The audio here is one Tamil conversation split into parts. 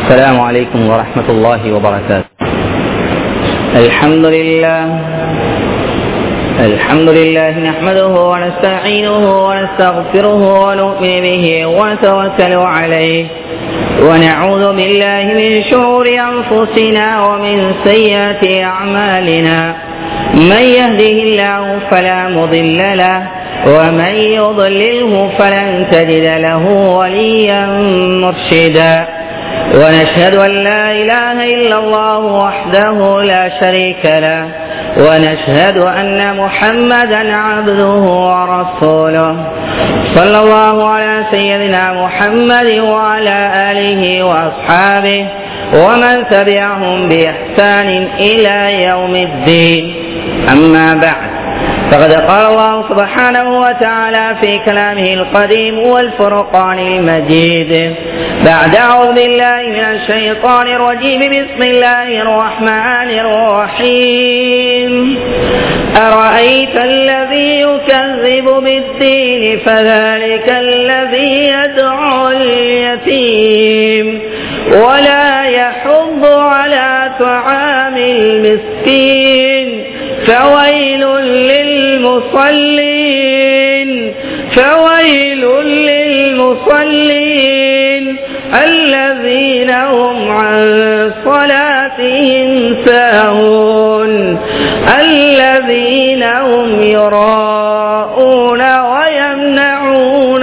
السلام عليكم ورحمة الله وبركاته الحمد لله الحمد لله نحمده ونستعينه ونستغفره ونؤمن به ونتوكل عليه ونعوذ بالله من شرور أنفسنا ومن سيئات أعمالنا من يهده الله فلا مضل له ومن يضلله فلن تجد له وليا مرشدا ونشهد أن لا إله إلا الله وحده لا شريك له ونشهد أن محمدا عبده ورسوله صلى الله على سيدنا محمد وعلى آله وأصحابه ومن تبعهم بإحسان إلى يوم الدين أما بعد فقد قال الله سبحانه وتعالى في كلامه القديم والفرقان المجيد بعد أعوذ بالله من الشيطان الرجيم بسم الله الرحمن الرحيم أرأيت الذي يكذب بالدين فذلك الذي يدعو اليتيم ولا يحض على طعام المسكين فويل للمصلين فويل للمصلين الذين هم عن صلاتهم ساهون الذين هم يراءون ويمنعون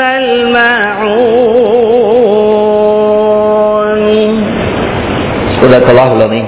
الماعون صدق الله العظيم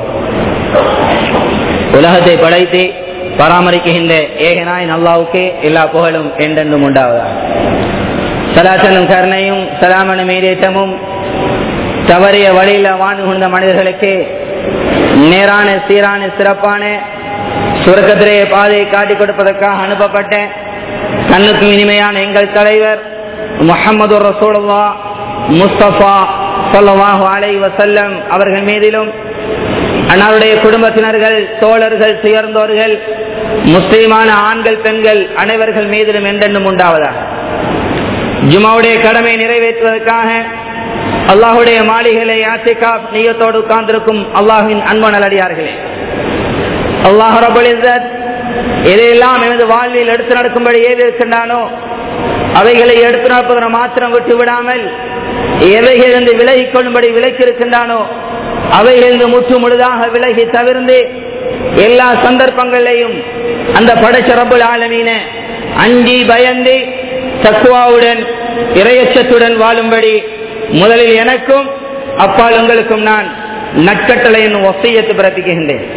உலகத்தை படைத்து பராமரிக்கின்ற ஏகனாய் அல்லாவுக்கு எல்லா புகழும் என்றென்றும் உண்டாவதா சலாசனும் கருணையும் சலாமனு மீதேற்றமும் தவறிய வழியில வாழ்ந்து கொண்ட மனிதர்களுக்கு நேரான சீரான சிறப்பான சுரக்கத்திலே பாதையை காட்டிக் கொடுப்பதற்காக அனுப்பப்பட்ட கண்ணுக்கு இனிமையான எங்கள் தலைவர் முகமது ரசூலுல்லா முஸ்தபா சொல்லவாஹு அலை வசல்லம் அவர்கள் மீதிலும் அன்னாருடைய குடும்பத்தினர்கள் தோழர்கள் துயர்ந்தோர்கள் முஸ்லிமான ஆண்கள் பெண்கள் அனைவர்கள் மீதிலும் என்றென்றும் உண்டாவதா ஜுமாவுடைய கடமை நிறைவேற்றுவதற்காக அல்லாஹுடைய மாளிகளை ஆசிகா நீயத்தோடு உட்கார்ந்திருக்கும் அல்லாஹின் அன்பு நல்லடியார்களே அல்லாஹ் ரபுல் எதையெல்லாம் எனது வாழ்வில் எடுத்து நடக்கும்படி ஏது இருக்கின்றானோ அவைகளை எடுத்து நடப்பதனை மாத்திரம் விட்டு விடாமல் எவைகளிலிருந்து விலகிக் கொள்ளும்படி விலக்கி இருக்கின்றானோ அவைகளிலிருந்து முற்று முழுதாக விலகி தவிர்ந்து எல்லா சந்தர்ப்பங்களையும் அந்த படைச்ச ரபுல் ஆலமீன அஞ்சி பயந்து தக்குவாவுடன் இரையச்சத்துடன் வாழும்படி முதலில் எனக்கும் அப்பால் உங்களுக்கும் நான் நட்கட்டளை என்னும் ஒசையத்து பிறப்பிக்கின்றேன்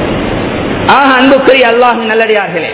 ஆக அன்புக்குரிய அல்லாஹ் நல்லடியார்களே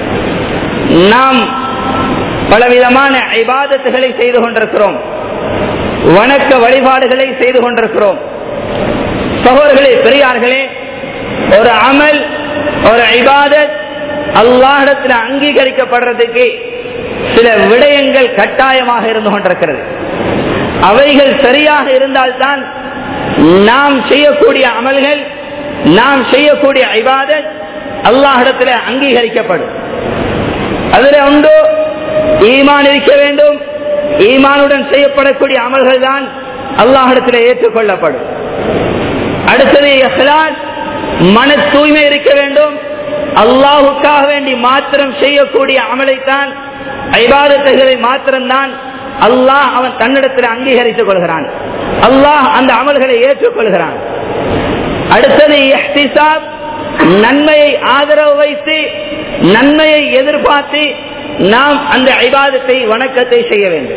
நாம் பலவிதமான ஐபாதத்துகளை செய்து கொண்டிருக்கிறோம் வணக்க வழிபாடுகளை செய்து கொண்டிருக்கிறோம் சகோதரர்களே பெரியார்களே ஒரு அமல் ஒரு ஐபாதத் அல்லாஹிடத்தில் அங்கீகரிக்கப்படுறதுக்கு சில விடயங்கள் கட்டாயமாக இருந்து கொண்டிருக்கிறது அவைகள் சரியாக இருந்தால்தான் நாம் செய்யக்கூடிய அமல்கள் நாம் செய்யக்கூடிய ஐபாதத் அல்லாஹிடத்தில் அங்கீகரிக்கப்படும் அதில் உண்டு ஈமான் இருக்க வேண்டும் ஈமானுடன் செய்யப்படக்கூடிய அமல்கள் தான் அல்லாஹிடத்தில் ஏற்றுக்கொள்ளப்படும் அடுத்தது இஹ்லாஸ் மன தூய்மை இருக்க வேண்டும் அல்லாஹுக்காக வேண்டி மாத்திரம் செய்யக்கூடிய அமலைத்தான் ஐபாதத்தைகளை மாத்திரம்தான் அல்லாஹ் அவன் தன்னிடத்தில் அங்கீகரித்துக் கொள்கிறான் அல்லாஹ் அந்த அமல்களை ஏற்றுக்கொள்கிறான் அடுத்தது எஹ்திசாப் நன்மையை ஆதரவு வைத்து நன்மையை எதிர்பார்த்து நாம் அந்த ஐபாதத்தை வணக்கத்தை செய்ய வேண்டும்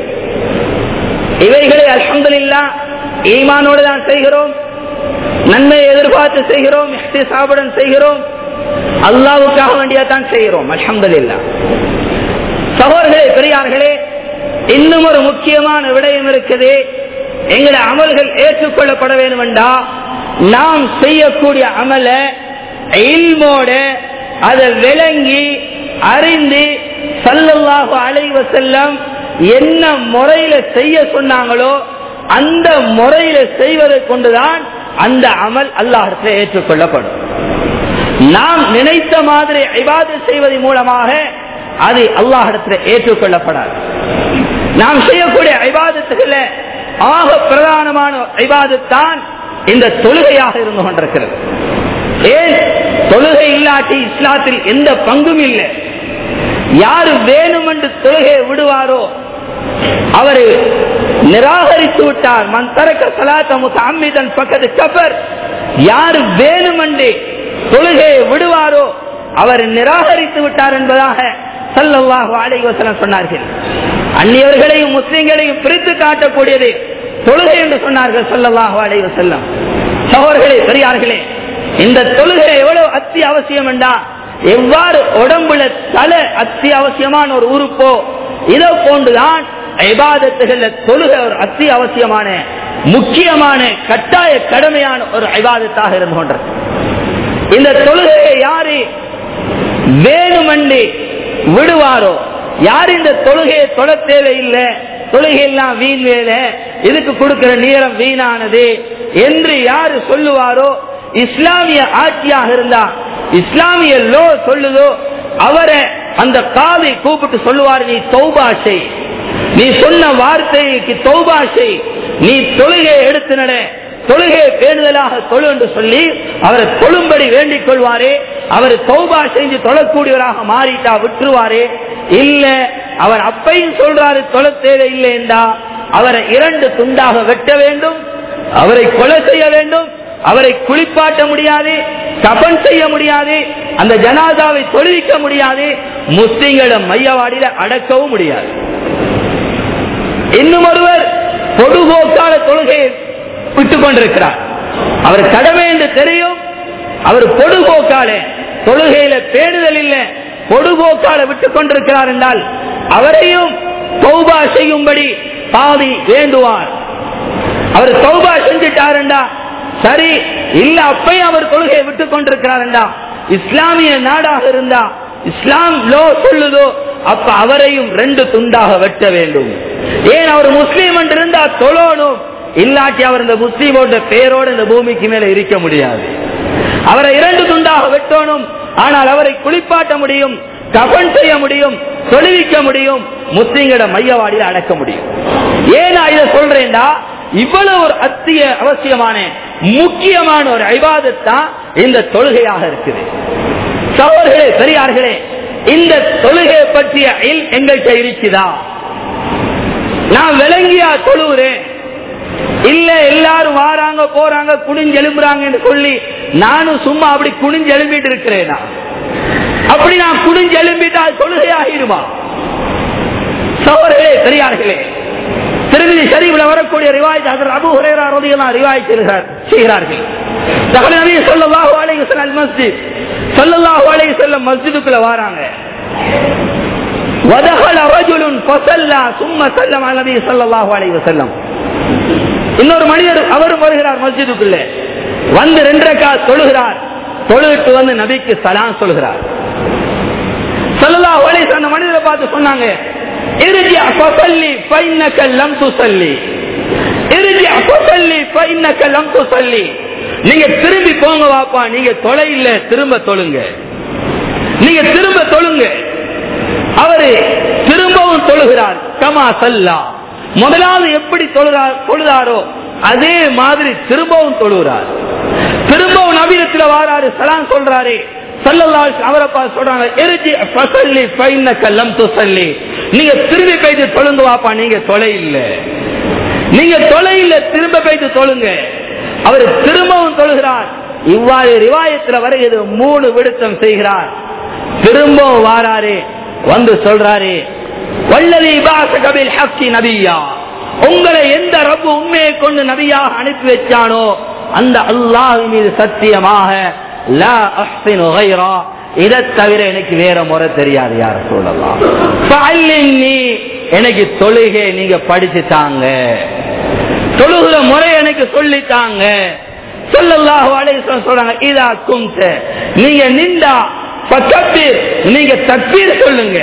இவைகளை அலமதுல்லா ஈமானோடு தான் செய்கிறோம் நன்மையை எதிர்பார்த்து செய்கிறோம் சாபுடன் செய்கிறோம் அல்லாவுக்காக வேண்டியதான் செய்கிறோம் அலமதுல்லா சகோதரர்களே பெரியார்களே இன்னும் ஒரு முக்கியமான விடயம் இருக்குது எங்களை அமல்கள் ஏற்றுக்கொள்ளப்பட வேண்டும் என்றா நாம் செய்யக்கூடிய அமல இல்மோட அதை விளங்கி அறிந்து சல்லல்லாஹு அலைவ செல்லம் என்ன முறையில செய்ய சொன்னாங்களோ அந்த முறையில செய்வதை கொண்டுதான் அந்த அமல் அல்லாஹத்தில் ஏற்றுக்கொள்ளப்படும் நாம் நினைத்த மாதிரி ஐபாது செய்வதன் மூலமாக அது அல்லாஹிடத்தில் ஏற்றுக்கொள்ளப்படாது நாம் செய்யக்கூடிய ஐபாதத்துகள ஆக பிரதானமான ஐபாதத்தான் இந்த தொழுகையாக இருந்து கொண்டிருக்கிறது ஏன் தொழுகை இல்லாட்டி இஸ்லாத்தில் எந்த பங்கும் இல்லை யாரு வேணுமென்று தொழுகையை விடுவாரோ அவரு நிராகரித்து விட்டார் மண் தரக்க சலாத்த முத்தமிதன் பக்கத்து கபர் யாரு வேணுமென்று தொழுகையை விடுவாரோ அவர் நிராகரித்து விட்டார் என்பதாக சல்லல்லாஹு அலைஹி வஸல்லம் சொன்னார்கள் அந்நியவர்களையும் முஸ்லிம்களையும் பிரித்து காட்டக்கூடியது தொழுகை என்று சொன்னார்கள் சல்லல்லாஹு அலைஹி வஸல்லம் சகோதரர்களே பெரியார்களே இந்த தொழுகை எவ்வளவு அத்தியாவசியம் என்றா எவ்வாறு உடம்புல தலை அத்தியாவசியமான ஒரு உறுப்போ இதோ போன்றுதான் ஐபாதத்துகள்ல தொழுகை ஒரு அத்தியாவசியமான முக்கியமான கட்டாய கடமையான ஒரு ஐபாதத்தாக இருந்து கொண்டது இந்த தொழுகையை யாரு வேணுமென்று விடுவாரோ யார் இந்த தொழுகையை தொட தேவையில்லை தொழுகை எல்லாம் வீண் வேலை இதுக்கு கொடுக்கிற நேரம் வீணானது என்று யாரு சொல்லுவாரோ இஸ்லாமிய ஆட்சியாக இருந்தா இஸ்லாமிய லோ சொல்லுதோ அவரை அந்த காதை கூப்பிட்டு சொல்லுவார் நீ தௌபாஷை நீ சொன்ன வார்த்தைக்கு தௌபாஷை நீ தொழுகையை எடுத்து நட தொழுகையை பேணுதலாக தொழு என்று சொல்லி அவரை தொழும்படி வேண்டிக் கொள்வாரே அவர் தௌபா செஞ்சு தொழக்கூடியவராக மாறிட்டா விட்டுருவாரே இல்ல அவர் அப்பையும் சொல்றாரு தொழ தேவை இல்லை என்றா அவரை இரண்டு துண்டாக வெட்ட வேண்டும் அவரை கொலை செய்ய வேண்டும் அவரை குளிப்பாட்ட முடியாது கபன் செய்ய முடியாது அந்த ஜனாதாவை தொழுவிக்க முடியாது முஸ்லிம்களிடம் மையவாடியில அடக்கவும் முடியாது இன்னும் ஒருவர் பொதுபோக்கால தொழுகையை விட்டுக் கொண்டிருக்கிறார் அவர் கடமை என்று தெரியும் அவர் பொதுபோக்கால தொழுகையில பேணுதல் இல்லை பொதுபோக்கால விட்டுக் கொண்டிருக்கிறார் என்றால் அவரையும் தௌபா செய்யும்படி பாதி வேண்டுவார் அவர் தௌபா செஞ்சிட்டாருண்டா சரி இல்ல அப்பயும் அவர் தொழுகையை விட்டுக் கொண்டிருக்கிறாருண்டா இஸ்லாமிய நாடாக இருந்தா இஸ்லாம் லோ சொல்லுதோ அப்ப அவரையும் ரெண்டு துண்டாக வெட்ட வேண்டும் ஏன் அவர் முஸ்லீம் என்று இருந்தா தொழணும் இல்லாட்டி அவர் இந்த முஸ்லீமோட பேரோடு இந்த பூமிக்கு மேல இருக்க முடியாது அவரை இரண்டு துண்டாக வெட்டணும் ஆனால் அவரை குளிப்பாட்ட முடியும் கபன் செய்ய முடியும் தொழுவிக்க முடியும் முஸ்லீம்கள மையவாடியில் அடக்க முடியும் ஏன் நான் இதை சொல்றேன்டா இவ்வளவு ஒரு அத்திய அவசியமான முக்கியமான ஒரு ஐவாதத்தான் இந்த தொழுகையாக இருக்குது சகோதரர்களே பெரியார்களே இந்த தொழுகை பற்றிய எங்கள்கிட்ட இருக்குதா நான் விளங்கியா தொழுகிறேன் இல்ல எல்லாரும் வாராங்க போறாங்க குனிஞ்சு எழும்புறாங்க சொல்லி நானும் சும்மா அப்படி குனிஞ்சு எழும்பிட்டு இருக்கிறேனா அப்படி நான் குனிஞ்சு எழும்பிட்டால் தொழுகை ஆகிடுமா சோழர்களே பெரியார்களே திருமதி ஷரீஃப்ல வரக்கூடிய ரிவாய் அபு ஹுரேரா ரதியெல்லாம் ரிவாய் செய்கிறார்கள் தகவல் நபி ஸல்லல்லாஹு அலைஹி வஸல்லம் மஸ்ஜித் ஸல்லல்லாஹு அலைஹி வஸல்லம் மஸ்ஜிதுக்குள்ள வராங்க ودخل رجل فصلى ثم سلم على النبي صلى الله عليه وسلم இன்னொரு மனிதர் அவரும் வருகிறார் மஸ்ஜிதுக்குள்ளே வந்து ரெண்டரைக்கா தொழுகிறார் தொழுகிட்டு வந்து நபிக்கு சலாம் சொல்கிறார் சொல்லலா ஒளி அந்த மனிதரை பார்த்து சொன்னாங்க இறுதி அப்பல்லி பைனக்க லம் துசல்லி இறுதி அப்பல்லி பைனக்க லம் துசல்லி நீங்க திரும்பி போங்க வாப்பா நீங்க தொலை இல்ல திரும்ப தொழுங்க நீங்க திரும்ப தொழுங்க அவரு திரும்பவும் தொழுகிறார் கமா சல்லா முதலாவது எப்படி தொழுகிறார் தொழுதாரோ அதே மாதிரி திரும்பவும் தொழுகிறார் திரும்பவும் நவீனத்தில் வாராரு சலாம் சொல்றாரு அவரை பார்த்து சொல்றாங்க எரிஜி பசல்லி பைன கல்லம் துசல்லி நீங்க திரும்பி போயிட்டு தொழுங்க வாப்பா நீங்க தொலை இல்ல நீங்க தொலை இல்ல திரும்ப போயிட்டு தொழுங்க அவர் திரும்பவும் தொழுகிறார் இவ்வாறு ரிவாயத்தில் வருகிறது மூணு விடுத்தம் செய்கிறார் திரும்பவும் வாராரு வந்து சொல்றாரு வல்லதி பாசகபில் ஹக்கி நபியா உங்களை எந்த ரப்பு உண்மையை கொண்டு நபியாக அனுப்பி வச்சானோ அந்த அல்லாஹ் மீது சத்தியமாக இதை தவிர எனக்கு வேற முறை தெரியாது யார சொல்லலாம் எனக்கு தொழுகை நீங்க படிச்சுட்டாங்க தொழுகிற முறை எனக்கு சொல்லித்தாங்க சொல்லல்லாஹு அலைஹி சொல்றாங்க இதா கும்த நீங்க நின்றா பக்கத்தீர் நீங்க தப்பீர் சொல்லுங்க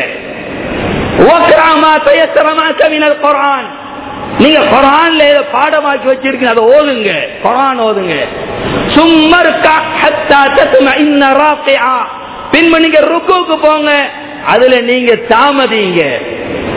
குரான் நீங்க குரான்ல ஏதோ பாடமாக்கி வச்சிருக்கீங்க அதை ஓதுங்க குரான் ஓதுங்க பின்பு நீங்க ருக்குக்கு போங்க அதுல நீங்க தாமதிங்க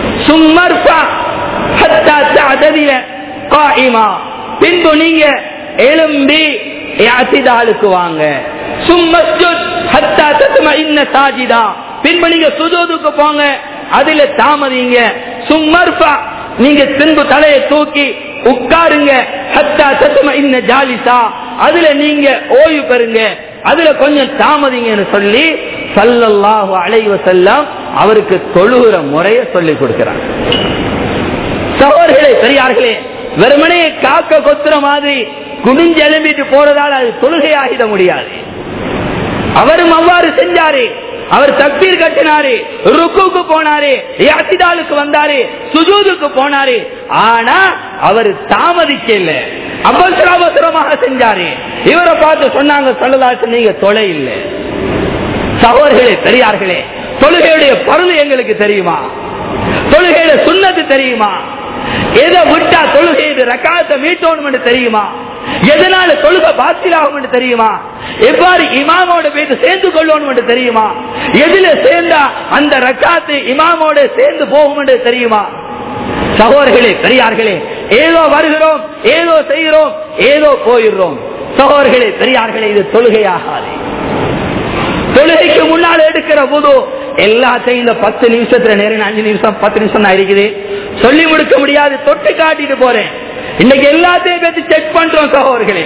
சும்மர்பா பின்பு நீங்க எழும்பி அசிதாளுக்கு வாங்க சும்மஸ்ஜுத் ஹத்தா தத்ம இன்ன சாஜிதா பின்பு நீங்க சுஜூதுக்கு போங்க அதுல தாமதிங்க சும்மர்பா நீங்க பின்பு தலையை தூக்கி உட்காருங்க ஹத்தா தத்ம இன்ன ஜாலிசா அதுல நீங்க ஓய்வு பெறுங்க அதுல கொஞ்சம் தாமதிங்கன்னு சொல்லி சல்லல்லாஹு அலைஹி வஸல்லம் அவருக்கு தொழுகிற முறையை சொல்லி கொடுக்கிறாங்க சகோதரர்களே பெரியார்களே வெறுமனே காக்க கொத்துற மாதிரி குனிஞ்சு எழும்பிட்டு போறதால அது தொழுகையாகிட முடியாது அவரும் அவ்வாறு செஞ்சாரு அவர் தக்பீர் கட்டினாரு ருக்குக்கு போனாரு யாத்திதாலுக்கு வந்தாரு சுஜூதுக்கு போனாரு ஆனா அவர் தாமதிக்கல அவசர அவசரமாக செஞ்சாரு இவரை பார்த்து சொன்னாங்க சொல்லலாச்சு நீங்க தொலை இல்லை சகோதரர்களே பெரியார்களே தொழுகையுடைய பருள் எங்களுக்கு தெரியுமா தொழுகையில சுண்ணத்து தெரியுமா எதை விட்டா தொழுகை ரக்காத்தை மீட்டோணும் என்று தெரியுமா எதனால தொழுக பாத்திலாகும் என்று தெரியுமா எவ்வாறு இமாமோட போயிட்டு சேர்ந்து கொள்ளணும் என்று தெரியுமா எதுல சேர்ந்தா அந்த ரக்காத்து இமாமோட சேர்ந்து போகும் என்று தெரியுமா சகோதரர்களே பெரியார்களே ஏதோ வருகிறோம் ஏதோ செய்கிறோம் ஏதோ போயிடுறோம் சகோதரர்களே பெரியார்களே இது தொழுகையாகாது தொழுகைக்கு முன்னால் எடுக்கிற போது எல்லாத்தையும் இந்த பத்து நிமிஷத்துல நேரம் அஞ்சு நிமிஷம் பத்து நிமிஷம் தான் இருக்குது சொல்லி முடிக்க முடியாது தொட்டு காட்டிட்டு போறேன் இன்னைக்கு எல்லாத்தையும் பத்தி செக் பண்றோம் சகோதரர்களே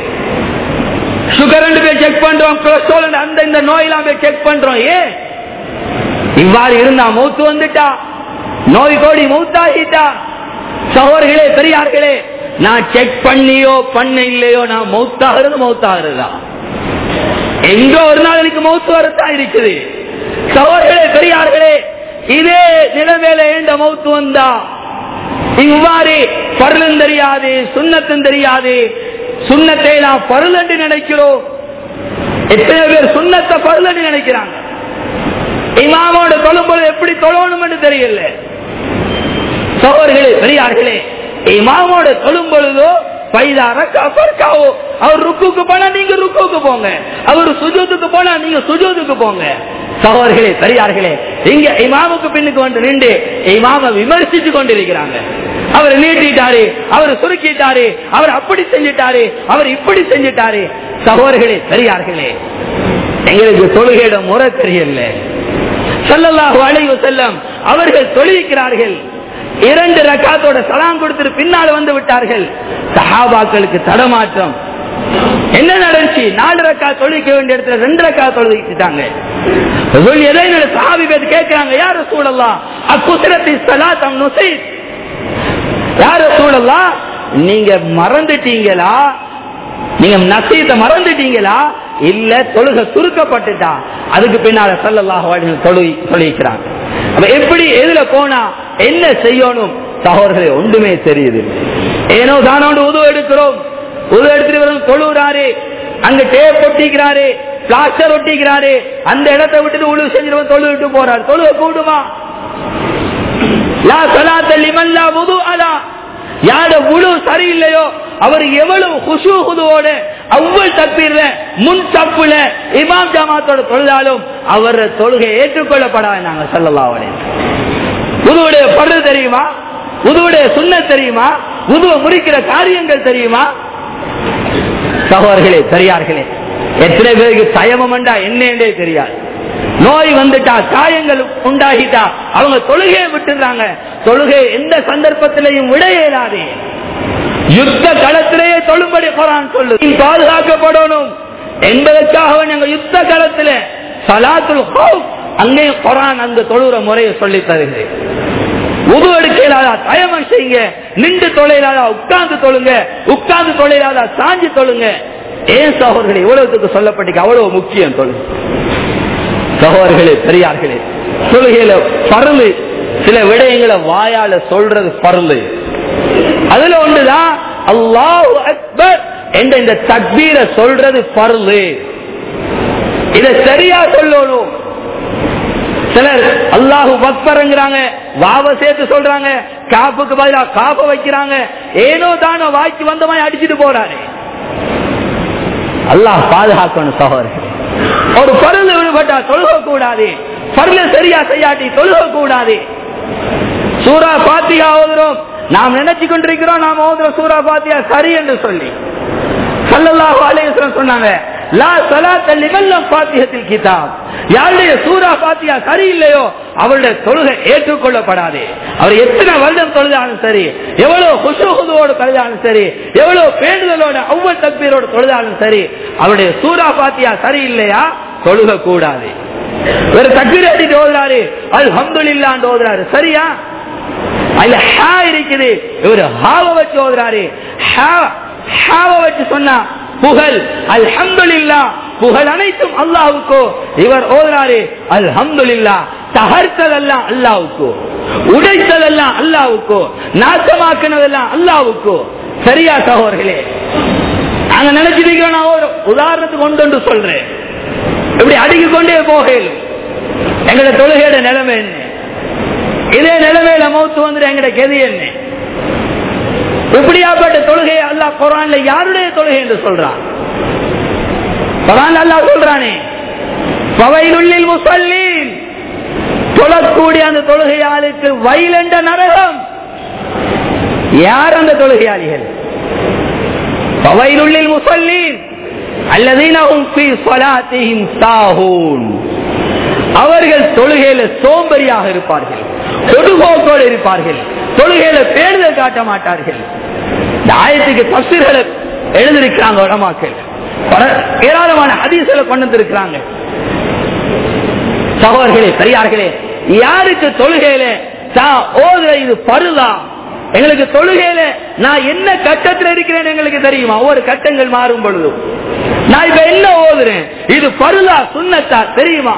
சுகர் போய் செக் பண்றோம் கொலஸ்ட்ரால் அந்த இந்த நோயெல்லாம் போய் செக் பண்றோம் ஏன் இவ்வாறு இருந்தா மூத்து வந்துட்டா நோய் கோடி மூத்தாகிட்டா சகோதரர்களே பெரியார்களே நான் செக் பண்ணியோ பண்ண இல்லையோ நான் மௌத்தாகிறது மௌத்தாகிறதா எங்கோ ஒரு நாள் எனக்கு மௌத்து வரத்தான் இருக்குது சகோதரர்களே பெரியார்களே இதே நிலைமையில ஏண்ட மௌத்து வந்தா இவ்வாறு பருளும் தெரியாது சுண்ணத்தும் தெரியாது சுண்ணத்தை நான் பருள் என்று நினைக்கிறோம் எத்தனை பேர் சுண்ணத்தை பருள் என்று நினைக்கிறாங்க இமாமோட தொழும்பொழுது எப்படி தொழணும் என்று தெரியல சகோதரர்களே பெரியார்களே இமாமோட தொழும் பொழுதோ அவர் ருக்குக்கு போனா நீங்க ருக்குக்கு போங்க அவர் சுஜூத்துக்கு போனா நீங்க சுஜூத்துக்கு போங்க சகோதரர்களே பெரியார்களே இங்க இமாமுக்கு பின்னுக்கு வந்து நின்று இமாம விமர்சித்து கொண்டிருக்கிறாங்க அவர் நீட்டிட்டாரு அவர் சுருக்கிட்டாரு அவர் அப்படி செஞ்சிட்டாரு அவர் இப்படி செஞ்சிட்டாரு சகோதரர்களே பெரியார்களே எங்களுக்கு தொழுகையிட முறை தெரியல சல்லல்லாஹு அலைஹி செல்லம் அவர்கள் தொழுவிக்கிறார்கள் இரண்டு ரக்காத்தோட சலாம் கொடுத்துட்டு பின்னால் வந்து விட்டார்கள் சஹாபாக்களுக்கு தடமாற்றம் என்ன நடந்துச்சு நாலு ரக்கா தொழிக்க வேண்டிய இடத்துல ரெண்டு ரக்கா தொழுவிச்சுட்டாங்க எதை சாவி பேர் கேட்கிறாங்க யார சூழலாம் அக்குசிரத்தை சலாத்தம் நுசை யார சூழலாம் நீங்க மறந்துட்டீங்களா நீங்க நசீத்தை மறந்துட்டீங்களா இல்ல தொழுக சுருக்கப்பட்டுட்டா அதுக்கு பின்னால சல்லல்லாஹ் தொழு தொழிக்கிறாங்க அப்ப எப்படி எதுல போனா என்ன செய்யணும் சகோதரர்களே ஒன்றுமே தெரியுது ஏனோ தானோண்டு உதவு எடுக்கிறோம் உதவு எடுத்துட்டு வரும் தொழுகிறாரு அங்க டேப் ஒட்டிக்கிறாரு பிளாஸ்டர் ஒட்டிக்கிறாரு அந்த இடத்தை விட்டுட்டு உழு செஞ்சிருவோம் தொழு விட்டு போறாரு தொழுக கூடுமா லா சலாத்த லிமல்லா உது அலா யார உழு சரியில்லையோ அவர் எவ்வளவு குசு குதுவோட அவ்வளவு தப்பீர்ல முன் தப்புல இமாம் ஜமாத்தோட தொழுதாலும் அவர் தொழுகை ஏற்றுக்கொள்ளப்படாது நாங்க சொல்லலாம் உதுவுடைய படு தெரியுமா உதுவுடைய சுண்ண தெரியுமா உதுவ முறிக்கிற காரியங்கள் தெரியுமா சகோதரர்களே பெரியார்களே எத்தனை பேருக்கு தயமம் என்னே தெரியாது நோய் வந்துட்டா காயங்கள் உண்டாகிட்டா அவங்க தொழுகையை விட்டுறாங்க தொழுகை எந்த சந்தர்ப்பத்திலையும் விட இயலாது யுத்த களத்திலேயே தொழும்படி போறான் சொல்லு நீ பாதுகாக்கப்படணும் என்பதற்காக நாங்க யுத்த களத்துல சலாத்துல் ஹவுப் அங்கே குரான் அந்த தொழுகிற முறையை சொல்லி தருகிறேன் உது எடுக்கலாதா தயமம் செய்யுங்க நின்று தொழிலாதா உட்கார்ந்து தொழுங்க உட்கார்ந்து தொழிலாதா சாஞ்சி தொழுங்க ஏன் சகோதரர்களே இவ்வளவுக்கு சொல்லப்பட்டிருக்கு அவ்வளவு முக்கியம் தொழு சகோதரர்களே பெரியார்களே தொழுகையில பருளு சில விடயங்களை வாயால சொல்றது பருளு அதுல ஒன்றுதான் அல்லாஹ் அக்பர் என்ற இந்த தக்பீரை சொல்றது பருளு இத சரியா சொல்லணும் சிலர் அல்லாஹு பக்பருங்கிறாங்க வாவ சேர்த்து சொல்றாங்க காப்புக்கு பதிலா காப்ப வைக்கிறாங்க ஏனோ தானோ வாய்க்கு வந்த மாதிரி அடிச்சுட்டு போறாரு அல்லாஹ் பாதுகாக்கணும் சகோதரர்கள் ஒரு பருள் விடுபட்டா தொழுக கூடாது பருள சரியா செய்யாட்டி தொழுக கூடாது சூரா பாத்தியா ஓதுறோம் நாம் நினைச்சு கொண்டிருக்கிறோம் நாம் ஓதுற சூரா பாத்தியா சரி என்று சொல்லி சல்லல்லாஹு அலைஹி வஸல்லம் சொன்னாங்க லா ஸலாத்த லிமன் லம் ஃபாத்திஹத்தில் கிதாப் யாருடைய சூரா ஃபாத்திஹா சரியில்லையோ அவருடைய தொழுகை ஏற்றுக்கொள்ளப்படாது அவர் எத்தனை வருடம் தொழுதாலும் சரி எவ்வளவு குசுகுதுவோடு தொழுதாலும் சரி எவ்வளவு பேணுதலோட அவ்வளவு தக்பீரோடு தொழுதாலும் சரி அவருடைய சூரா ஃபாத்திஹா சரியில்லையா தொழுக கூடாது ஒரு தக்பீர் அடிட்டு ஓதுறாரு அல்ஹம்துலில்லாஹ்னு ஓதுறாரு சரியா அதுல ஹா இருக்குது இவர் ஹாவ வச்சு ஓதுறாரு ஹா ஹாவ வச்சு சொன்னா புகழ் அல்ஹம்துலில்லா புகழ் அனைத்தும் அல்லாவுக்கோ இவர் ஓதுறாரு அல்ஹம்துலில்லா தகர்த்ததெல்லாம் அல்லாவுக்கோ உடைத்ததெல்லாம் அல்லாவுக்கோ நாசமாக்கினதெல்லாம் அல்லாவுக்கோ சரியா சகோதரர்களே நாங்க நினைச்சிருக்கிறோம் நான் ஒரு உதாரணத்துக்கு கொண்டு வந்து சொல்றேன் இப்படி அடுக்கி கொண்டே போகலும் எங்கட தொழுகையோட நிலைமை என்ன இதே நிலைமையில மௌத்து வந்துட்டு எங்கட கெதி என்ன இப்படியாப்பட்ட தொழுகை அல்லாஹ் குரான்ல யாருடைய தொழுகை என்று சொல்றான் குரான் அல்லாஹ் சொல்றானே பவையிலுள்ளில் முசல்லீன் தொழக்கூடிய அந்த தொழுகையாளுக்கு வயலண்ட நரகம் யார் அந்த தொழுகையாளிகள் பவையிலுள்ளில் முசல்லீன் அல்லதீனஹும் ஃபீ ஸலாத்திஹிம் சாஹூன் அவர்கள் தொழுகையில சோம்பரியாக இருப்பார்கள் கொடுகோக்கோடு இருப்பார்கள் தொழுகையில பேணுதல் காட்ட மாட்டார்கள் இந்த ஆயத்துக்கு தப்சீர்களை எழுதிருக்கிறாங்க உடமாக்கள் பல- ஏராளமான ஹதீஸ்களை கொண்டு வந்திருக்கிறாங்க சகோதரர்களே பெரியார்களே யாருக்கு தொழுகையில தான் ஓதுற இது பருதா எங்களுக்கு தொழுகையில நான் என்ன கட்டத்தில் இருக்கிறேன் எங்களுக்கு தெரியுமா ஒவ்வொரு கட்டங்கள் மாறும் பொழுதும் நான் இப்ப என்ன ஓதுறேன் இது பருதா சுண்ணத்தா தெரியுமா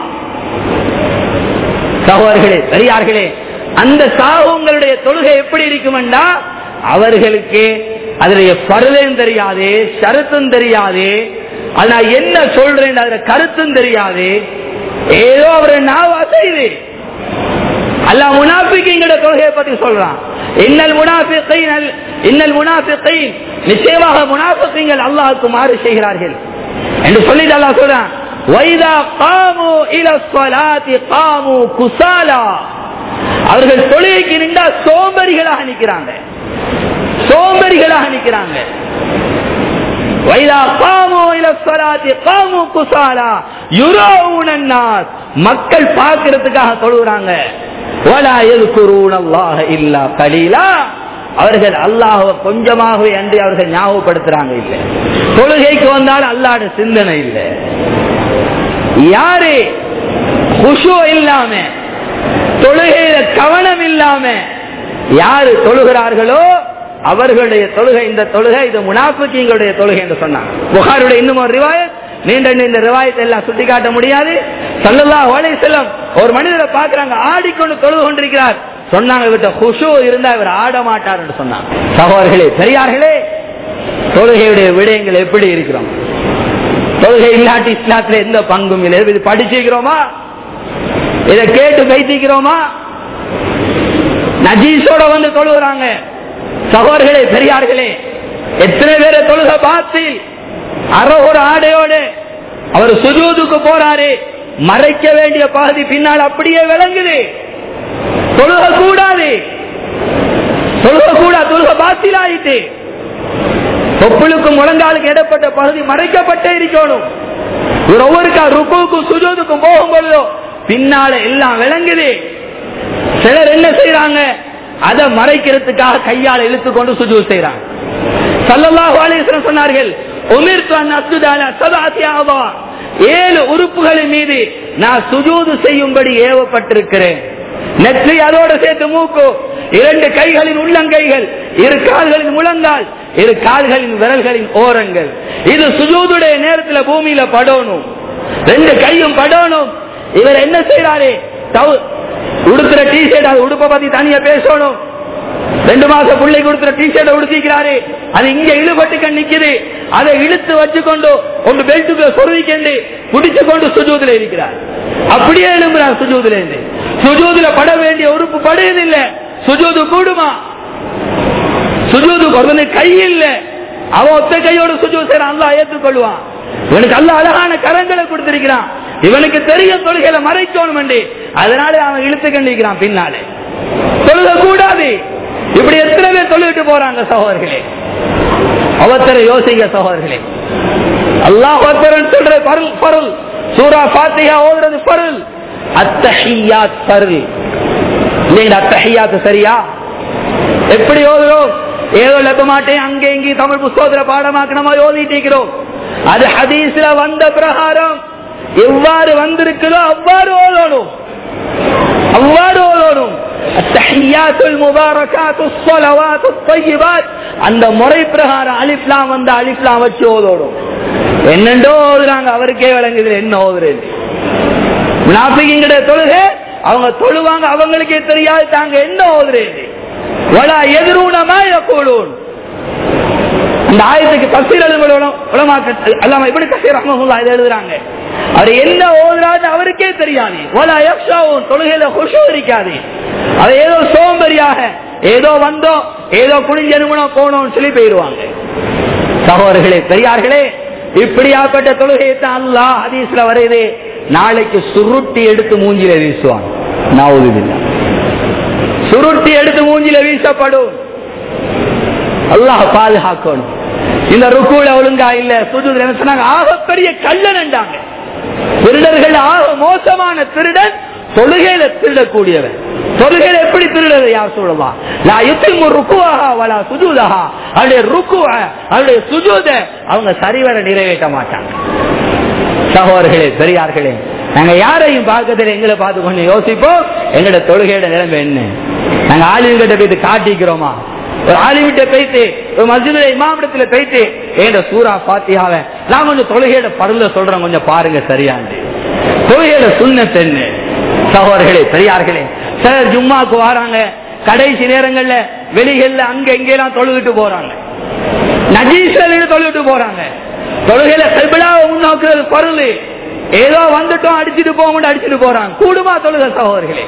சகோதரர்களே பெரியார்களே அந்த சாகுங்களுடைய தொழுகை எப்படி இருக்குமெண்டா அவர்களுக்கு அதனுடைய பருதையும் தெரியாது ஷரத்தும் தெரியாது அது நான் என்ன சொல்றேன் அதுல கருத்தும் தெரியாது ஏதோ அவரை நான் அசைது அல்ல முனாபிக்கிங்கிற தொழுகையை பத்தி சொல்றான் இன்னல் முனாபிக்கை இன்னல் முனாபிக்கை நிச்சயமாக முனாபிக்கங்கள் அல்லாஹுக்கு மாறு செய்கிறார்கள் என்று சொல்லிட்டு அல்லாஹ் சொல்றான் வைதா காமு இல ஸலாத்தி காமு குசாலா அவர்கள் தொழுகைக்கு நின்றா சோம்பரிகளாக நிக்கிறாங்க சோம்பரிகளாக நிக்கிறாங்க வைதா காமு இல ஸலாத்தி காமு குசாலா யுராவுன الناس மக்கள் பார்க்கிறதுக்காக தொழுகிறாங்க வலா يذكرون الله الا قليلا அவர்கள் அல்லாஹ்வை கொஞ்சமாகவே அன்றி அவர்கள் ஞாபகப்படுத்துறாங்க இல்ல தொழுகைக்கு வந்தாலும் அல்லாஹ்ட சிந்தனை இல்லை யாரு குஷு இல்லாம தொழுகையில கவனம் இல்லாம யாரு தொழுகிறார்களோ அவர்களுடைய தொழுகை இந்த தொழுகை இது முனாஃபிக்கீங்களுடைய தொழுகை என்று சொன்னாங்க புகாருடைய இன்னும் ஒரு ரிவாயத் நீண்ட நீண்ட ரிவாயத்தை எல்லாம் சுட்டி காட்ட முடியாது சல்லல்லாஹு அலைஹி வஸல்லம் ஒரு மனிதரை பார்க்கறாங்க ஆடிக்கொண்டு தொழுது கொண்டிருக்கிறார் சொன்னாங்க இவர்கிட்ட குஷு இருந்தா இவர் ஆட மாட்டார் என்று சொன்னாங்க சகோதரர்களே பெரியார்களே தொழுகையுடைய விடயங்கள் எப்படி இருக்கிறோம் தொழுகை இல்லாட்டி இஸ்லாத்துல எந்த பங்கும் இல்லை இது படிச்சுக்கிறோமா இதை கேட்டு வைத்திக்கிறோமா நஜீஸோட வந்து தொழுகிறாங்க சகோதரர்களே பெரியார்களே எத்தனை பேரை தொழுக பார்த்து அற ஒரு ஆடையோடு அவர் சுஜூதுக்கு போறாரு மறைக்க வேண்டிய பகுதி பின்னால் அப்படியே விளங்குது தொழுக கூடாது தொழுக கூடாது தொழுக பாத்தில் ஆயிட்டு தொப்புளுக்கும் முழங்காலுக்கு இடப்பட்ட பகுதி மறைக்கப்பட்டே இருக்கணும் இவர் ஒவ்வொருக்கா ருக்குக்கும் சுஜூதுக்கும் போகும் பொழுதோ பின்னால எல்லாம் விளங்குது சிலர் என்ன செய்யறாங்க அதை மறைக்கிறதுக்காக கையால் இழுத்து கொண்டு சுஜூ செய்யறாங்க சல்லல்லாஹு அலைஹி வஸல்லம் சொன்னார்கள் உமிர்து அன் அஸ்ஜுத அலா சபஅத்தி அஅதா ஏழு உறுப்புகளின் மீது நான் சுஜூது செய்யும்படி ஏவப்பட்டிருக்கிறேன் நெற்றி அதோடு சேர்த்து மூக்கு இரண்டு கைகளின் உள்ளங்கைகள் இரு கால்களின் முழங்கால் இரு கால்களின் விரல்களின் ஓரங்கள் இது சுஜூதுடைய நேரத்துல பூமியில படணும் ரெண்டு கையும் படணும் இவர் என்ன செய்யறாரு தவு- உடுத்துற டி ஷர்ட் அது உடுப்ப பத்தி தனியா பேசணும் ரெண்டு மாசம் பிள்ளை கொடுத்துற டி ஷர்ட் உடுத்திக்கிறாரு அது இங்க இழுபட்டு நிக்குது அதை இழுத்து வச்சுக்கொண்டு ஒன்று பெல்ட்டுக்குள்ள சொருவிக்கண்டு பிடிச்சு கொண்டு சுஜூதுல இருக்கிறார் அப்படியே எழும்புறார் சுஜூதுல இருந்து சுஜூதுல பட வேண்டிய உறுப்பு படுவதில்லை சுஜூது கூடுமா சுஜூது கொடுறது கை இல்ல அவன் ஒத்த கையோட சுஜூது செய்யறான் அல்லா ஏற்றுக்கொள்வான் இவனுக்கு அல்ல அழகான கரங்களை கொடுத்திருக்கிறான் இவனுக்கு தெரியும் தொழுகையில மறைக்கணும் என்று அதனால அவன் இழுத்து கண்டிக்கிறான் பின்னாலே தொழுக கூடாது இப்படி எத்தனை பேர் தொழுவிட்டு போறாங்க சகோதரர்களே அவத்தர யோசிங்க சகோதரர்களே அல்லாஹ் அக்பர்னு சொல்ற பருள் பருள் சூரா பாத்தியா ஓதுறது பருள் அத்தஹியாத் பருள் இல்லைங்க அத்தஹியாத் சரியா எப்படி ஓதுறோம் ஏதோ லெப்ப மாட்டேன் அங்கே இங்கே தமிழ் புஸ்தகத்துல பாடமாக்கணுமா ஓதிட்டு இருக்கிறோம் அது ஹதீஸ்ல வந்த பிரகாரம் எவ்வாறு வந்திருக்குதோ அவ்வாறு ஓதணும் அவ்வாறு ஓதணும் அத்தஹியாத்துல் முபாரகாத்துஸ் ஸலவாத்துத் தய்யிபாத் அந்த முறை பிரகாரம் அலிஃப்லாம் வந்த அலிஃப்லாம் வச்சு ஓதணும் என்னண்டோ ஓதுறாங்க அவருக்கே விளங்குது என்ன ஓதுறது முனாஃபிகிங்கிற தொழுகை அவங்க தொழுவாங்க அவங்களுக்கே தெரியாது தாங்க என்ன ஓதுறது வலா எதிரூனமா யக்கூலூன் இந்த ஆயத்துக்கு தப்சீர் எழுதும் உலமாக்க அல்லாம இப்படி கசீர் ரஹ்மத்துல்லாஹி இதை எழுதுறாங்க அவர் என்ன ஓதுறாரு அவருக்கே தெரியாது வலா யக்ஷாவும் தொழுகையில குஷு இருக்காது அது ஏதோ சோம்பரியாக ஏதோ வந்தோம் ஏதோ குனிஞ்சனுமனோ போனோம்னு சொல்லி போயிடுவாங்க சகோதரர்களே பெரியார்களே இப்படியாப்பட்ட தொழுகையை தான் அல்லாஹ் ஹதீஸ்ல வருது நாளைக்கு சுருட்டி எடுத்து மூஞ்சில வீசுவான் நாவுதில்லை சுருட்டி எடுத்து மூஞ்சில வீசப்படும் அல்லாஹ் பாதுகாக்கணும் இந்த ருக்குல ஒழுங்கா இல்ல சுஜூதுல என்ன சொன்னாங்க ஆகப்பெரிய கள்ளனண்டாங்க திருடர்கள் ஆக மோசமான திருடன் தொழுகையில திருடக்கூடியவன் தொழுகையில எப்படி திருடது யார் சொல்லலாம் நான் யுத்திமு ருக்குவாகா வலா சுஜூதஹா அவருடைய ருக்குவ அவருடைய சுஜூத அவங்க சரிவர நிறைவேற்ற மாட்டாங்க சகோதரர்களே பெரியார்களே நாங்க யாரையும் பார்க்கறதுல எங்களை பார்த்து கொஞ்சம் யோசிப்போம் எங்களோட தொழுகையோட நிலைமை என்ன நாங்க ஆளுகிட்ட போயிட்டு காட்டிக்கிறோமா ஒரு ஆலிமிட்ட போயிட்டு ஒரு மஸ்ஜிதுல இமாமிடத்துல போயிட்டு ஏண்ட சூரா பாத்தியாவ நான் கொஞ்சம் தொழுகையோட பருல சொல்றேன் கொஞ்சம் பாருங்க சரியாண்டு தொழுகையோட சுண்ணத் என்ன சகோதரர்களே பெரியார்களே சிலர் ஜும்மாக்கு வராங்க கடைசி நேரங்கள்ல வெளிகள்ல அங்க எங்கெல்லாம் தொழுகிட்டு போறாங்க நஜீஸ்ல தொழுகிட்டு போறாங்க தொழுகையில கல்பிடாவை முன்னோக்குறது பொருள் ஏதோ வந்துட்டோம் அடிச்சுட்டு போக அடிச்சுட்டு போறாங்க கூடுமா தொழுக சகோதரர்களே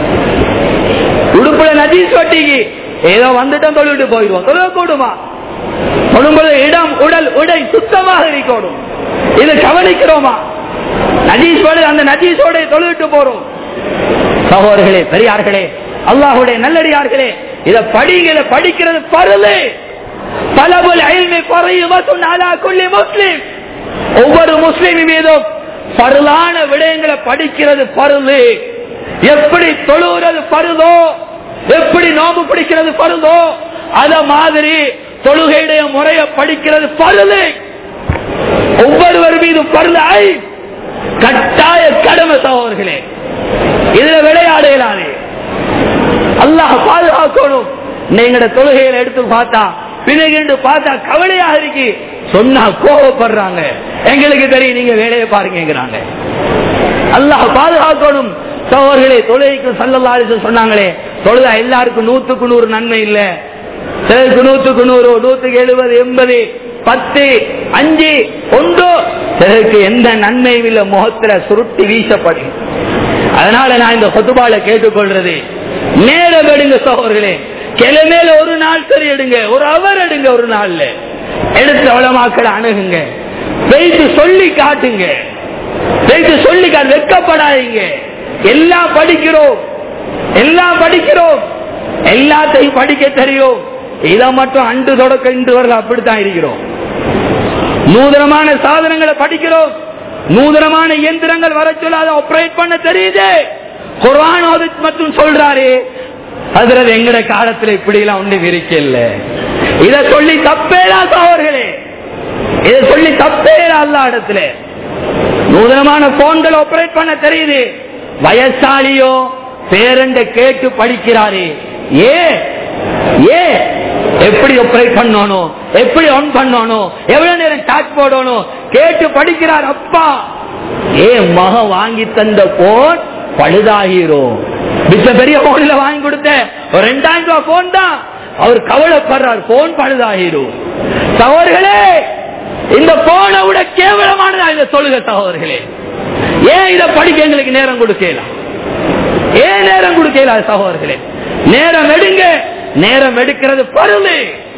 உடுப்புல நஜீஸ் வட்டிக்கு ஏதோ வந்துட்டோம் தொழுவிட்டு போயிடுவோம் தொழுக கூடுமா தொழும்பொழுது இடம் உடல் உடை சுத்தமாக இருக்கணும் இது கவனிக்கிறோமா நஜீஸோடு அந்த நஜீஸோட தொழுவிட்டு போறோம் சகோதரர்களே பெரியார்களே அல்லாஹுடைய நல்லடியார்களே இத படிங்கிற படிக்கிறது பருளு பலபுல் அயல்மை குறையுமத்துன் அலா குல்லி முஸ்லிம் ஒவ்வொரு முஸ்லிம் மீதும் பருளான விடயங்களை படிக்கிறது பருளு எப்படி தொழுகிறது பருதோ எப்படி நோம்பு பிடிக்கிறது பருதோ அத மாதிரி தொழுகையுடைய முறையை படிக்கிறது பருளு ஒவ்வொருவர் மீதும் பருளு ஐ கட்டாய கடமை சகோதரர்களே இதுல விளையாடலானே அல்லாஹ் பாதுகாக்கணும் நீங்களோட தொழுகையில எடுத்து பார்த்தா பின்னிட்டு பார்த்தா கவலையாக இருக்கு சொன்னா கோவப்படுறாங்க எங்களுக்கு தெரியும் நீங்க வேலையை பாருங்கிறாங்க அல்லாஹ் பாதுகாக்கணும் சோழர்களே தொழுகைக்கு சல்லல்லாரு சொன்னாங்களே தொழுதா எல்லாருக்கும் நூத்துக்கு நூறு நன்மை இல்ல சிலருக்கு நூத்துக்கு நூறு நூத்துக்கு எழுபது எண்பது பத்து அஞ்சு ஒன்று சிலருக்கு எந்த நன்மையும் இல்ல முகத்துல சுருட்டி வீசப்படும் அதனால நான் இந்த சொத்துபால கேட்டுக்கொள்றது நேரம் எடுங்க சோழர்களே கிழமையில ஒரு நாள் சரி எடுங்க ஒரு அவர் எடுங்க ஒரு நாள்ல எடுத்து அவளமாக்களை அணுகுங்க வைத்து சொல்லி காட்டுங்க வைத்து சொல்லி காட்டு வெக்கப்படாதீங்க எல்லாம் படிக்கிறோம் எல்லாம் படிக்கிறோம் எல்லாத்தையும் படிக்க தெரியும் இதை மட்டும் அன்று தொடக்க இன்று வரை அப்படித்தான் இருக்கிறோம் நூதனமான சாதனங்களை படிக்கிறோம் நூதனமான இயந்திரங்கள் வர சொல்ல அதை ஆப்ரேட் பண்ண தெரியுது குர்ஆன் மட்டும் சொல்றாரு அதுல எங்கட காலத்துல இப்படி எல்லாம் ஒண்ணு விரிக்கல இத சொல்லி தப்பேடா சோழர்களே இத சொல்லி தப்பேடா அல்ல இடத்துல நூதனமான போன்கள் ஆபரேட் பண்ண தெரியுது வயசாலியோ பேரண்ட கேட்டு படிக்கிறாரு ஏ ஏ எப்படி ஆபரேட் பண்ணணும் எப்படி ஆன் பண்ணணும் எவ்வளவு நேரம் சார்ஜ் போடணும் கேட்டு படிக்கிறார் அப்பா ஏ மக வாங்கி தந்த போன் பழுதாகிறோம் மிச்ச பெரிய போன்ல வாங்கி கொடுத்த ஒரு ரெண்டாயிரம் ரூபாய் போன் தான் அவர் கவலைப்படுறார் போன் பழுதாகிரும் சகோதரர்களே இந்த போனை விட கேவலமானதா இந்த சொல்லுக சகோதரர்களே ஏன் இதை படிக்க எங்களுக்கு நேரம் கொடுக்கலாம் ஏன் நேரம் கொடுக்கல சகோதரர்களே நேரம் எடுங்க நேரம் எடுக்கிறது பருளு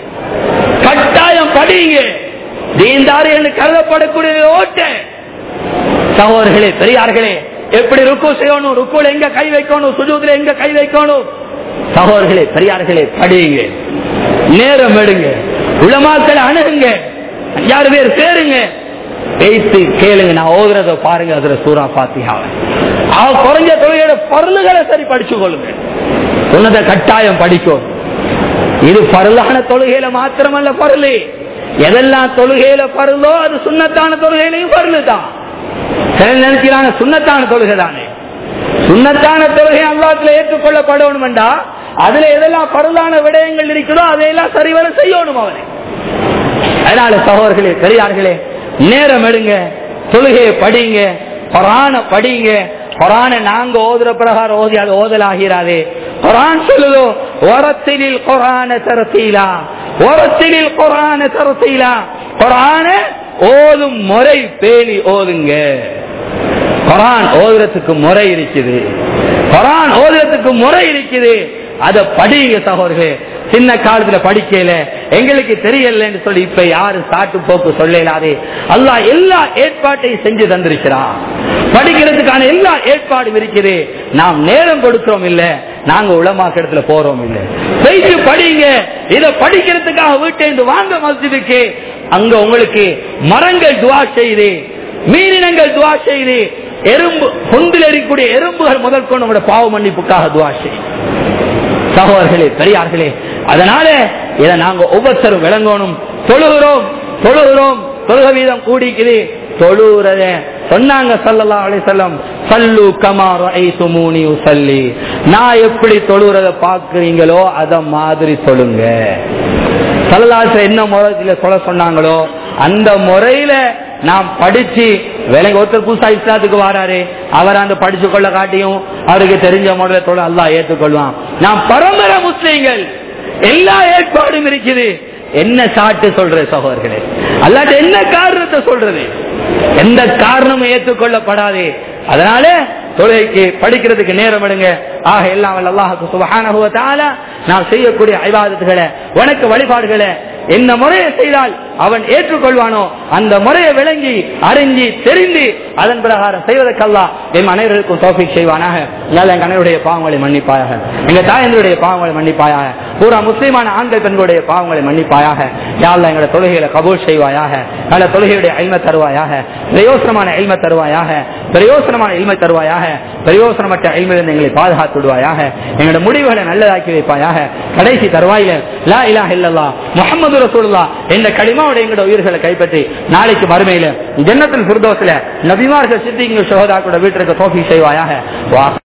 கட்டாயம் படிங்க தீந்தாரி என்று கருதப்படக்கூடிய ஓட்ட சகோதரர்களே பெரியார்களே எப்படி ருக்கு செய்யணும் ருக்குல எங்க கை வைக்கணும் சுஜூதுல எங்க கை வைக்கணும் சகோதரர்களே பெரியார்களே படியுங்க நேரம் எடுங்க உலமாக்களை அணுகுங்க அஞ்சாறு பேர் சேருங்க பேசி கேளுங்க நான் ஓதுறத பாருங்க அதுல சூறா பாத்தியாவை அவ குறைஞ்ச தொழிலோட பொருள்களை சரி படிச்சு கொள்ளுங்க சொன்னதை கட்டாயம் படிக்கும் இது பருளான தொழுகையில மாத்திரமல்ல பருளு எதெல்லாம் தொழுகையில பருளோ அது சுண்ணத்தான தொழுகையிலையும் பருளு தான் சில நினைக்கிறாங்க சுண்ணத்தான தொழுகை தானே சுண்ணத்தான தொழுகை அல்லாத்துல ஏற்றுக்கொள்ளப்படணும் என்றா அதுல எதெல்லாம் பருளான விடயங்கள் இருக்குதோ அதையெல்லாம் சரிவர செய்யணும் அவனை அதனால சகோதரர்களே பெரியார்களே நேரம் எடுங்க தொழுகையை படிங்க குரான படிங்க குரான நாங்க ஓதுற பிரகாரம் ஓதி அது ஓதலாகிறாதே குரான் சொல்லுதோ ஓரத்தினில் குரான தரத்தீலா ஓரத்தினில் குரான தரத்தீலா குரான ஓதும் முறை பேணி ஓதுங்க குரான் ஓதுறதுக்கு முறை இருக்குது குரான் ஓதுறதுக்கு முறை இருக்குது அதை படிங்க சகோதரர்களே சின்ன காலத்துல படிக்கல எங்களுக்கு தெரியலன்னு சொல்லி இப்ப யாரு சாட்டு போக்கு சொல்லலாதே அல்லா எல்லா ஏற்பாட்டையும் செஞ்சு தந்திருக்கிறான் படிக்கிறதுக்கான எல்லா ஏற்பாடும் இருக்குது நாம் நேரம் கொடுக்கிறோம் இல்ல நாங்க உளமாக்கிடத்துல போறோம் இல்ல செய்து படிங்க இத படிக்கிறதுக்காக வீட்டை வாங்க மஸ்ஜிதுக்கு அங்க உங்களுக்கு மரங்கள் துவா செய்து மீனினங்கள் துவா செய்து எறும்பு கொண்டில் இருக்கக்கூடிய எறும்புகள் முதல் கொண்டு உங்களோட பாவ மன்னிப்புக்காக துவா செய்யும் சகோதரர்களே பெரியார்களே அதனால இதை நாங்க ஒவ்வொருத்தரும் விளங்கணும் தொழுகிறோம் தொழுகிறோம் தொழுக வீதம் கூடிக்குது தொழுகிறத சொன்னாங்க சல்லல்லா அலிசல்லம் சல்லு கமார் ஐசுமூனி சல்லி நான் எப்படி தொழுகிறத பாக்குறீங்களோ அத மாதிரி சொல்லுங்க சல்லல்லாச என்ன முறையில சொல்ல சொன்னாங்களோ அந்த முறையில நாம் படிச்சு விலங்கு ஒருத்தர் புதுசா இஸ்லாத்துக்கு வராரு அவர் அந்த படிச்சு கொள்ள காட்டியும் அவருக்கு தெரிஞ்ச முறையில தொழில் அல்லா ஏற்றுக்கொள்வான் நாம் பரம்பரை முஸ்லீம்கள் எல்லா ஏற்பாடும் இருக்குது என்ன சாட்டு சொல்ற சகோதரர்களே அல்லாட்ட என்ன காரணத்தை சொல்றது எந்த காரணமும் ஏற்றுக்கொள்ளப்படாது அதனால தொழுகைக்கு படிக்கிறதுக்கு நேரம் எடுங்க ஆக எல்லாம் அல்லாஹுக்கு சுபஹானஹுவ நாம் செய்யக்கூடிய ஐவாதத்துகளை உனக்கு வழிபாடுகளை என்ன முறையை செய்தால் அவன் ஏற்றுக்கொள்வானோ அந்த முறையை விளங்கி அறிஞ்சி தெரிந்து அதன் பிரகாரம் செய்வதற்கல்லா என் அனைவருக்கும் தோஃபிக் செய்வானாக எங்கள் எங்க அனைவருடைய பாவங்களை மன்னிப்பாயாக எங்க தாயந்தருடைய பாவங்களை மன்னிப்பாயாக பூரா முஸ்லிமான ஆண்கள் பெண்களுடைய பாவங்களை மன்னிப்பாயாக யாழ்ல எங்களோட தொழுகைகளை கபூல் செய்வாயாக நல்ல தொழுகையுடைய அல்ம தருவாயாக பிரயோசனமான எல்ம தருவாயாக பிரயோசனமான எல்மை தருவாயாக பிரயோசனமற்ற எல்மையிலிருந்து எங்களை பாதுகாத்து விடுவாயாக எங்களோட முடிவுகளை நல்லதாக்கி வைப்பாயாக கடைசி தருவாயில லா இலா இல்லல்லா முகமது ரசூல்லா என்ற களிமாவோட எங்களோட உயிர்களை கைப்பற்றி நாளைக்கு மறுமையில ஜன்னத்தில் சுருதோசில நபிமார்கள் சித்திங்க சோதா கூட வீட்டிற்கு தோஃபி செய்வாயாக வா